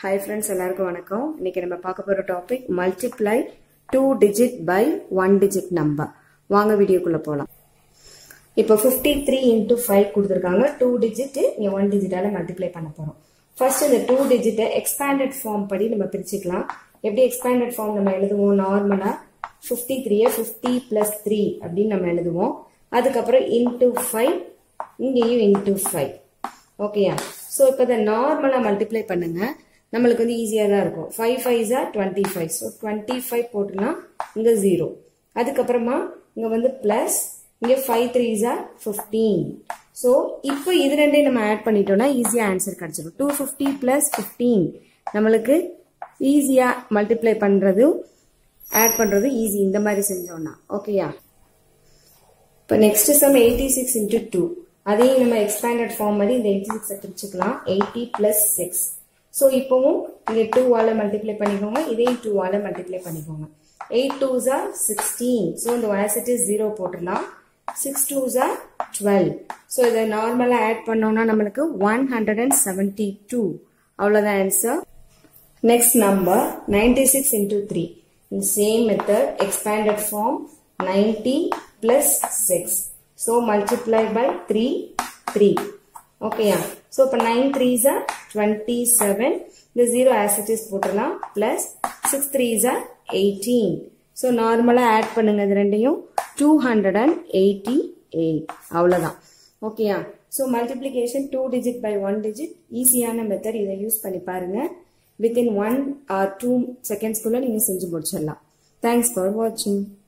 Hi friends எல்லாருக்கும் வணக்கம் இன்னைக்கு நம்ம பார்க்க போகிற topic multiply two digit by one digit number வாங்க வீடியோக்குள்ளே போகலாம் இப்போ ஃபிஃப்டி த்ரீ இன்டூ ஃபைவ் கொடுத்துருக்காங்க டூ டிஜிட் நீ ஒன் டிஜிட்டால மல்டிப்ளை பண்ண போகிறோம் ஃபர்ஸ்ட் இந்த டூ டிஜிட்டை எக்ஸ்பேண்டட் ஃபார்ம் படி நம்ம பிரிச்சுக்கலாம் எப்படி எக்ஸ்பேண்டட் ஃபார்ம் நம்ம எழுதுவோம் நார்மலாக ஃபிஃப்டி த்ரீயை ஃபிஃப்டி ப்ளஸ் த்ரீ அப்படின்னு நம்ம எழுதுவோம் அதுக்கப்புறம் இன்டூ ஃபைவ் இங்கேயும் இன்டூ ஃபைவ் ஓகேயா ஸோ இப்போ இதை நார்மலாக மல்டிப்ளை பண்ணுங்க நம்மளுக்கு வந்து ஈஸியாக தான் இருக்கும் ஃபைவ் ஃபைவ் ஜா twenty five so twenty five போட்டுலாம் இங்கே ஜீரோ அதுக்கப்புறமா இங்கே வந்து ப்ளஸ் இங்கே ஃபைவ் த்ரீ ஜா ஃபிஃப்டீன் ஸோ இப்போ இது ரெண்டையும் நம்ம ஆட் பண்ணிட்டோம்னா ஈஸியாக ஆன்சர் கிடச்சிடும் டூ ஃபிஃப்டி ப்ளஸ் ஃபிஃப்டீன் நம்மளுக்கு ஈஸியாக மல்டிப்ளை பண்ணுறதும் ஆட் பண்ணுறது ஈஸி இந்த மாதிரி செஞ்சோம்னா ஓகேயா இப்போ next sum eighty six into two அதையும் நம்ம எக்ஸ்பேண்டட் ஃபார்ம் மாதிரி இந்த எயிட்டி சிக்ஸை பிரிச்சுக்கலாம் எயிட்டி பிளஸ் சிக்ஸ் ஸோ இப்போவும் இங்கே டூவால் மல்டிப்ளை பண்ணிக்கோங்க இதையும் டூவால் மல்டிப்ளை பண்ணிக்கோங்க எயிட் டூ ஜா சிக்ஸ்டீன் ஸோ இந்த வாசிட்டி ஜீரோ போட்டுடலாம் சிக்ஸ் டூ ஜா டுவெல் ஸோ இதை நார்மலாக ஆட் பண்ணோம்னா நம்மளுக்கு one hundred and seventy two அவ்வளோதான் answer Next number 96 into 3. In same method, expanded form 90 plus 6. So multiply by 3, 3. Okay, yeah. So, இப்போ 9 3s are 27. The 0 as it is போட்டுலாம் plus 6 3s are 18. So, நார்மலா add பண்ணுங்க இது ரெண்டையும் 288. அவ்வளவுதான் ஓகேயா so multiplication two digit by one digit ஈஸியான method இதை யூஸ் பண்ணி பாருங்க வித்தின் ஒன் ஆர் டூ செகண்ட்ஸ்குள்ளே நீங்கள் செஞ்சு முடிச்சிடலாம் தேங்க்ஸ் ஃபார் வாட்சிங்